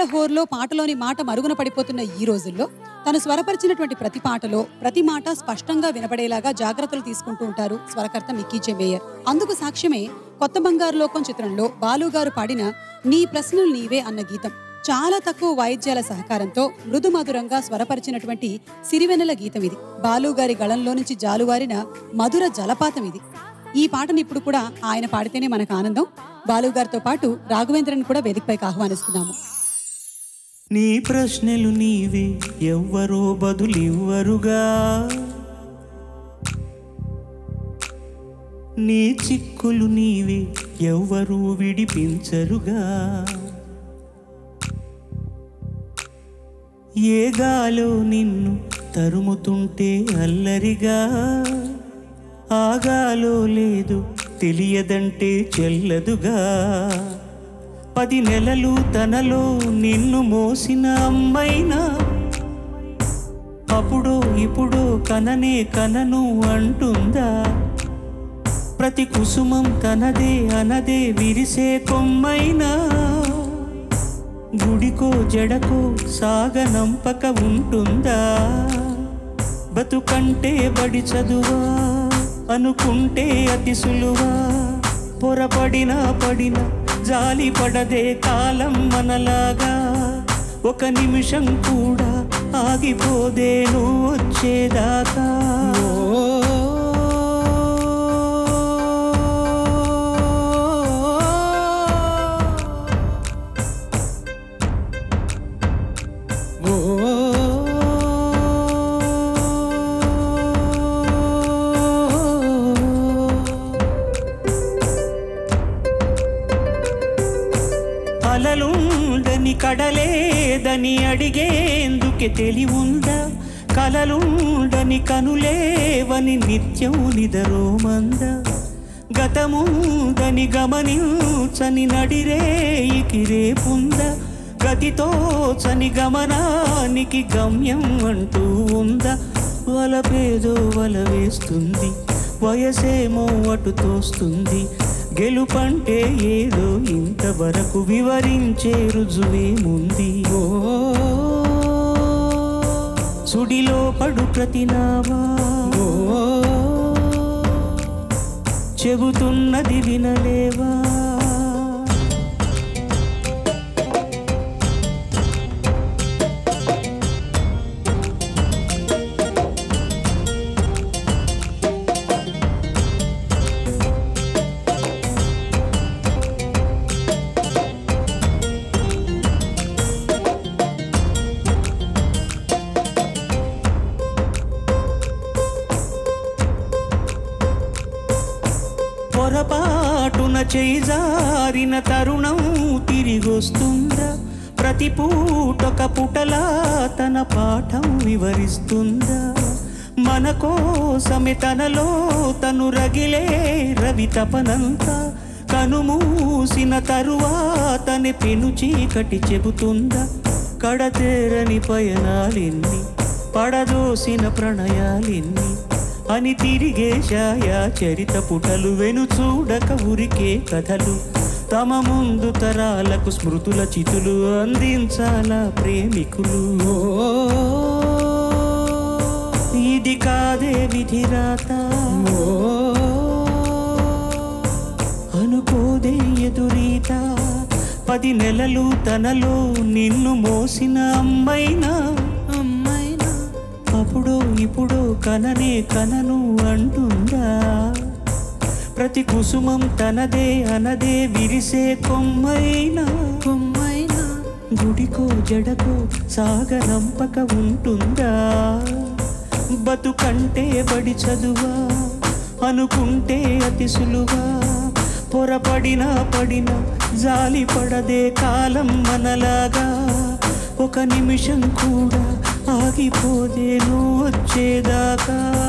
హోర్లో పాటలోని మాట మరుగున పడిపోతున్న ఈ రోజుల్లో తను స్వరపరిచినటువంటి ప్రతి పాటలో ప్రతి మాట స్పష్టంగా వినపడేలాగా జాగ్రత్తలు తీసుకుంటూ ఉంటారు స్వరకర్త మిక్కీ జె మేయర్ అందుకు సాక్ష్యమే కొత్త బంగారు లోకం చిత్రంలో బాలు గారు పాడిన నీ ప్రశ్నలు నీవే అన్న గీతం చాలా తక్కువ వాయిద్యాల సహకారంతో మృదు మధురంగా స్వరపరిచినటువంటి సిరివెన్నెల గీతం ఇది బాలు గారి గళంలో నుంచి జాలువారిన మధుర జలపాతం ఇది ఈ పాటను ఇప్పుడు కూడా ఆయన పాడితేనే మనకు ఆనందం బాలు గారితో పాటు రాఘవేంద్రన్ కూడా వేదికపైకి ఆహ్వానిస్తున్నాము నీ ప్రశ్నలు నీవే ఎవ్వరో బదులివ్వరుగా నీ చిక్కులు నీవే ఎవ్వరూ విడిపించరుగా ఏ గాలో నిన్ను తరుముతుంటే అల్లరిగా ఆగాలో లేదు తెలియదంటే చెల్లదుగా పది నెలలు తనలో నిన్ను మోసిన అమ్మైనా అప్పుడో ఇప్పుడో కననే కనను అంటుందా ప్రతి కుసుమం తనదే అనదే విరిసే కొమ్మైనా గుడికో జడకో సాగనంపక ఉంటుందా బతుకంటే బడి చదువా అనుకుంటే అతి సులువా పొరపడినా పడిన జాలి పడదే కాలం మనలాగా ఒక నిమిషం కూడా ఆగిపోదే నువ్వు వచ్చేదాకా అలలుండని కడలేదని అడిగేందుకే తెలివుందా కలలుండని కనులేవని నిత్యం నిదరోమంద గతముందని గమనించని నడిరేయికి రేపుందా గతితోచని గమనానికి గమ్యం అంటూ ఉందా వలపేదో వల వేస్తుంది వయసేమో అటు తోస్తుంది గెలుపంటే ఏదో ఇంతవరకు వివరించే రుజువేముంది ఓ సుడిలో పడు ప్రతినావా ఓ చెబుతున్నది వినలేవా పొరపాటున చేజారిన తరుణం తిరిగొస్తుందా ప్రతి పూటొక పుటలా తన పాఠం వివరిస్తుందా మన కోసమే తనలో తను రగిలే రవి తపనంతా కనుమూసిన తరువాతని పెను చీకటి చెబుతుందా కడతేరని పయనాలెన్ని పడదోసిన ప్రణయాలెన్ని అని తిరిగే ఛాయా చరిత పుటలు వెను చూడక ఉరికే కథలు తమ ముందు తరాలకు స్మృతుల చితులు అందించాల ప్రేమికులు ఓ, ఇది కాదే విధిరాత ఓ, అనుకోదే ఎదురీత పది నెలలు తనలో నిన్ను మోసిన అమ్మైనా అమ్మైనా అప్పుడో ఇప్పుడో కననే కనను అంటుందా ప్రతి కుసుమం తనదే అనదే విరిసే కొమ్మైనా కొమ్మైనా గుడికో జడకో సాగనంపక ఉంటుందా బతుకంటే బడి చదువా అనుకుంటే అతి సులువా పొరపడినా పడిన జాలి పడదే కాలం మనలాగా ఒక నిమిషం కూడా ఆగిపోదే నువ్వు వచ్చేదాకా